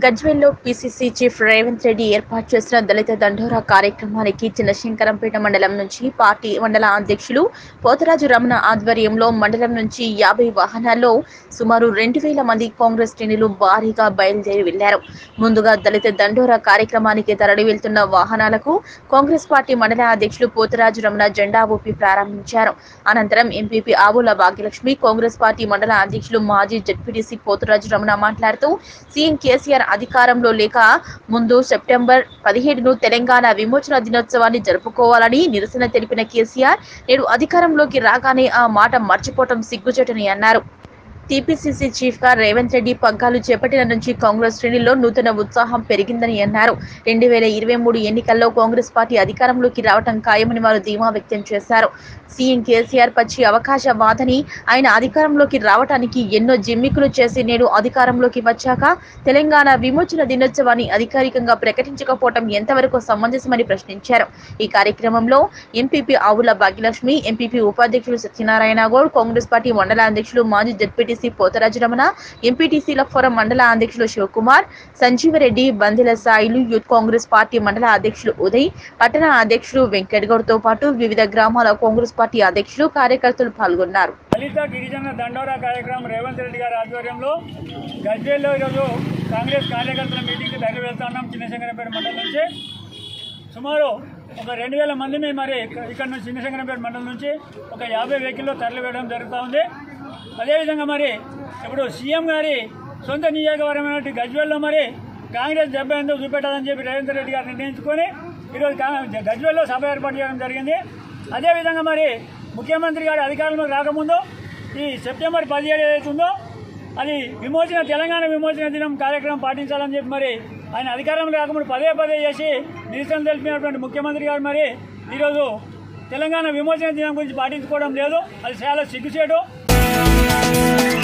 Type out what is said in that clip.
గజ్వేల్లో PCC chief Revanth Reddy ఏర్పాటు చేసిన దళిత దండోరా కార్యక్రమానికి చిన్నశంకరంపేట మండలం నుంచి పార్టీ మండల అధ్యక్షులు పోతరాజు రమణ ఆధ్వర్యంలో మండలం నుంచి యాభై వాహనాల్లో సుమారు రెండు వేల మంది కాంగ్రెస్ శ్రేణులు భారీగా బయలుదేరి వెళ్లారు ముందుగా దళిత దండోరా కార్యక్రమానికి తరలి వెళ్తున్న వాహనాలకు కాంగ్రెస్ పార్టీ మండల అధ్యక్షులు పోతరాజు రమణ జెండా ఊపి ప్రారంభించారు అనంతరం ఎంపీపీ ఆవుల భాగ్యలక్ష్మి కాంగ్రెస్ పార్టీ మండల అధ్యక్షులు మాజీ జడ్పీటీసీ పోతరాజు రమణ మాట్లాడుతూ సీఎం కేసీఆర్ అధికారంలో లేక ముందు సెప్టెంబర్ పదిహేడును తెలంగాణ విమోచన దినోత్సవాన్ని జరుపుకోవాలని నిరసన తెలిపిన కేసీఆర్ నేడు అధికారంలోకి రాగానే ఆ మాట మర్చిపోవటం సిగ్గుచేటని అన్నారు టీపీసీసీ చీఫ్ గా రేవంత్ రెడ్డి పగ్గాలు చేపట్టిన నుంచి కాంగ్రెస్ శ్రేణుల్లో నూతన ఉత్సాహం పెరిగిందని అన్నారు రెండు వేల ఇరవై మూడు ఎన్నికల్లో కాంగ్రెస్ పార్టీ అధికారంలోకి రావటం ఖాయమని వారు ధీమా వ్యక్తం చేశారు సీఎం కేసీఆర్ పచ్చి అవకాశవాదని ఆయన అధికారంలోకి రావటానికి ఎన్నో జిమ్మికులు చేసి నేడు అధికారంలోకి వచ్చాక తెలంగాణ విమోచన దినోత్సవాన్ని అధికారికంగా ప్రకటించకపోవటం ఎంతవరకు సమంజసమని ప్రశ్నించారు ఈ కార్యక్రమంలో ఎంపీపీ ఆవుల భాగ్యలక్ష్మి ఎంపీపీ ఉపాధ్యక్షులు సత్యనారాయణ గౌడ్ కాంగ్రెస్ పార్టీ మండల అధ్యక్షులు మాజీ జడ్పీటీసీ పోతరాజు రమణ ఎంపీటీసీల ఫోరం మండల అధ్యక్షులు Shivakumar Sanjeeva Reddy Bandela Sailu youth Congress party మండల అధ్యక్షులు ఉదయ్ పట్టణ అధ్యక్షులు వెంకట్ గౌడ్ తో పాటు వివిధ గ్రామాల కాంగ్రెస్ పార్టీ అధ్యక్షులు కార్యకర్తలు పాల్గొన్నారు దళిత గిరిజన దండోరా కార్యక్రమం రేవంత్ రెడ్డి గారి ఆధ్వర్యంలో గజ్వేల్లో ఈరోజు కాంగ్రెస్ కార్యకర్తల మీటింగ్కి తరలి వెళ్తున్నాం చిన్నశంకరంపేట మండలం నుంచి సుమారు ఒక రెండు వేల మందిని మరి ఇక్కడ నుంచి చిన్నశంకరంపేట మండలం నుంచి ఒక యాభై వెహికల్లో తరలి వేయడం జరుగుతూ ఉంది అదేవిధంగా మరి ఇప్పుడు సీఎం గారి సొంత నియోజకవర్గమైన గజ్వేల్లో మరి కాంగ్రెస్ డెబ్బై ఎందుకు చూపెట్టాలని చెప్పి రేవంత్ రెడ్డి గారు నిర్ణయించుకొని ఈరోజు కా- గజ్వేల్లో సభ ఏర్పాటు చేయడం జరిగింది అదేవిధంగా మరి ముఖ్యమంత్రి గారి అధికారంలోకి రాకముందు ఈ సెప్టెంబర్ పదిహేడు ఏదైతే ఉందో అది విమోచన తెలంగాణ విమోచన దినం కార్యక్రమం పాటించాలని చెప్పి మరి ఆయన అధికారంలో రాకముందు పదే పదే చేసి నిరసన తెలిపినటువంటి ముఖ్యమంత్రి గారు మరి ఈరోజు తెలంగాణ విమోచన దినం గురించి పాటించుకోవడం లేదు అది చాలా సిగ్గుచేటు